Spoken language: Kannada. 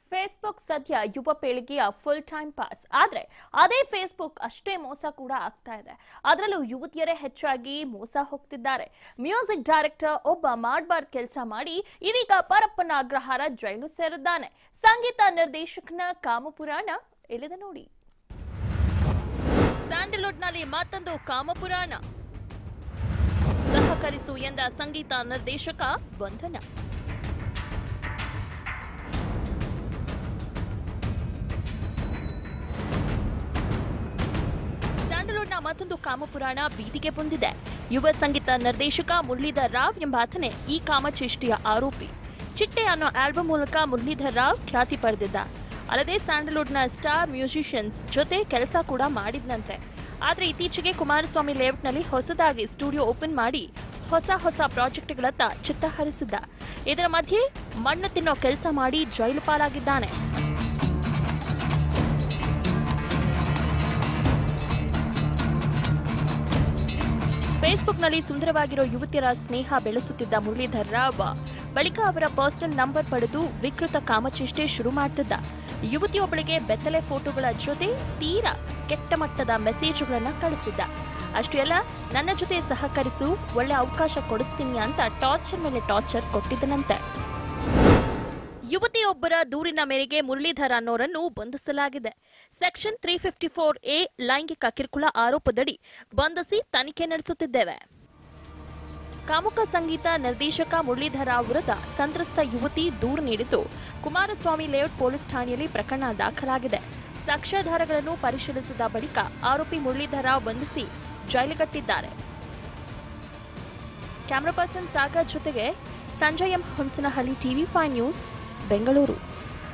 ಫೇಸ್ಬುಕ್ ಸದ್ಯ ಯುವ ಪೀಳಿಗೆಯ ಫುಲ್ ಟೈಮ್ ಪಾಸ್ ಆದ್ರೆ ಅದೇ ಫೇಸ್ಬುಕ್ ಅಷ್ಟೇ ಮೋಸ ಕೂಡ ಆಗ್ತಾ ಇದೆ ಅದರಲ್ಲೂ ಯುವತಿಯರೇ ಹೆಚ್ಚಾಗಿ ಮೋಸ ಹೋಗ್ತಿದ್ದಾರೆ ಮ್ಯೂಸಿಕ್ ಡೈರೆಕ್ಟರ್ ಒಬ್ಬ ಮಾಡಬಾರ್ದು ಕೆಲಸ ಮಾಡಿ ಇದೀಗ ಪರಪ್ಪನ ಅಗ್ರಹಾರ ಜೈಲು ಸೇರಿದ್ದಾನೆ ಸಂಗೀತ ನಿರ್ದೇಶಕನ ಕಾಮಪುರಾಣ ಇಲ್ಲಿದೆ ನೋಡಿ ಸ್ಯಾಂಡಲ್ವುಡ್ನಲ್ಲಿ ಮತ್ತೊಂದು ಕಾಮಪುರಾಣ ಸಹಕರಿಸು ಎಂದ ಸಂಗೀತ ನಿರ್ದೇಶಕ ಬಂಧನ ಸ್ಯಾಂಡಲ್ವುಡ್ನ ಮತ್ತೊಂದು ಕಾಮಪುರಾಣ ಬೀದಿಗೆ ಬಂದಿದೆ ಯುವ ಸಂಗೀತ ನಿರ್ದೇಶಕ ಮುರಳೀಧರ್ ರಾವ್ ಎಂಬಾತನೇ ಈ ಕಾಮಚೇಷ್ಟೆಯ ಆರೋಪಿ ಚಿಟ್ಟೆ ಅನ್ನೋ ಆಲ್ಬಮ್ ಮೂಲಕ ಮುರಳೀಧರ್ ರಾವ್ ಖ್ಯಾತಿ ಪಡೆದಿದ್ದ ಅಲ್ಲದೆ ಸ್ಯಾಂಡಲ್ವುಡ್ನ ಸ್ಟಾರ್ ಮ್ಯೂಸಿಷಿಯನ್ಸ್ ಜೊತೆ ಕೆಲಸ ಕೂಡ ಮಾಡಿದ್ನಂತೆ ಆದ್ರೆ ಇತ್ತೀಚೆಗೆ ಕುಮಾರಸ್ವಾಮಿ ಲೇಔಟ್ನಲ್ಲಿ ಹೊಸದಾಗಿ ಸ್ಟುಡಿಯೋ ಓಪನ್ ಮಾಡಿ ಹೊಸ ಹೊಸ ಪ್ರಾಜೆಕ್ಟ್ಗಳತ್ತ ಚಿತ್ತ ಹರಿಸಿದ್ದ ಇದರ ಮಧ್ಯೆ ಮಣ್ಣು ತಿನ್ನೋ ಕೆಲಸ ಮಾಡಿ ಜೈಲು ಪಾಲಾಗಿದ್ದಾನೆ ಫೇಸ್ಬುಕ್ನಲ್ಲಿ ಸುಂದರವಾಗಿರೋ ಯುವತಿಯರ ಸ್ನೇಹ ಬೆಳೆಸುತ್ತಿದ್ದ ಮುರಳೀಧರ್ ರಾವ್ ಬಳಿಕ ಅವರ ಪರ್ಸನಲ್ ನಂಬರ್ ಪಡೆದು ವಿಕೃತ ಕಾಮಚೇಷ್ಟೆ ಶುರು ಮಾಡ್ತಿದ್ದ ಯುವತಿಯೊಬ್ಬಳಿಗೆ ಬೆತ್ತಲೆ ಫೋಟೋಗಳ ಜೊತೆ ತೀರಾ ಕೆಟ್ಟ ಮಟ್ಟದ ಮೆಸೇಜ್ಗಳನ್ನ ಕಳಿಸಿದ್ದ ಅಷ್ಟೇ ಅಲ್ಲ ನನ್ನ ಜೊತೆ ಸಹಕರಿಸು ಒಳ್ಳೆ ಅವಕಾಶ ಕೊಡಿಸ್ತೀನಿ ಅಂತ ಟಾರ್ಚರ್ ಮೇಲೆ ಟಾರ್ಚರ್ ಕೊಟ್ಟಿದ್ದನಂತೆ ಯುವತಿಯೊಬ್ಬರ ದೂರಿನ ಮೇರೆಗೆ ಮುರಳೀಧರ್ ಅನ್ನೋರನ್ನು ಬಂಧಿಸಲಾಗಿದೆ section three fifty four A ಲೈಂಗಿಕ ಕಿರುಕುಳ ಆರೋಪದಡಿ ಬಂಧಿಸಿ ತನಿಖೆ ನಡೆಸುತ್ತಿದ್ದೇವೆ ಕಾಮುಕ ಸಂಗೀತ ನಿರ್ದೇಶಕ ಮುರಳೀಧರ ವಿರುದ್ಧ ಸಂತ್ರಸ್ತ ಯುವತಿ ದೂರು ನೀಡಿದ್ದು ಕುಮಾರಸ್ವಾಮಿ ಲೇಔಟ್ ಪೊಲೀಸ್ ಠಾಣೆಯಲ್ಲಿ ಪ್ರಕರಣ ದಾಖಲಾಗಿದೆ ಸಾಕ್ಷ್ಯಾಧಾರಗಳನ್ನು ಪರಿಶೀಲಿಸಿದ ಬಳಿಕ ಆರೋಪಿ ಮುರಳೀಧರ ಬಂಧಿಸಿ ಜೈಲಿಗಟ್ಟಿದ್ದಾರೆ ಕ್ಯಾಮರಾ ಪರ್ಸನ್ ಸಾಗರ್ ಜೊತೆಗೆ Sanjay M Hunasanahalli TV five news Bengaluru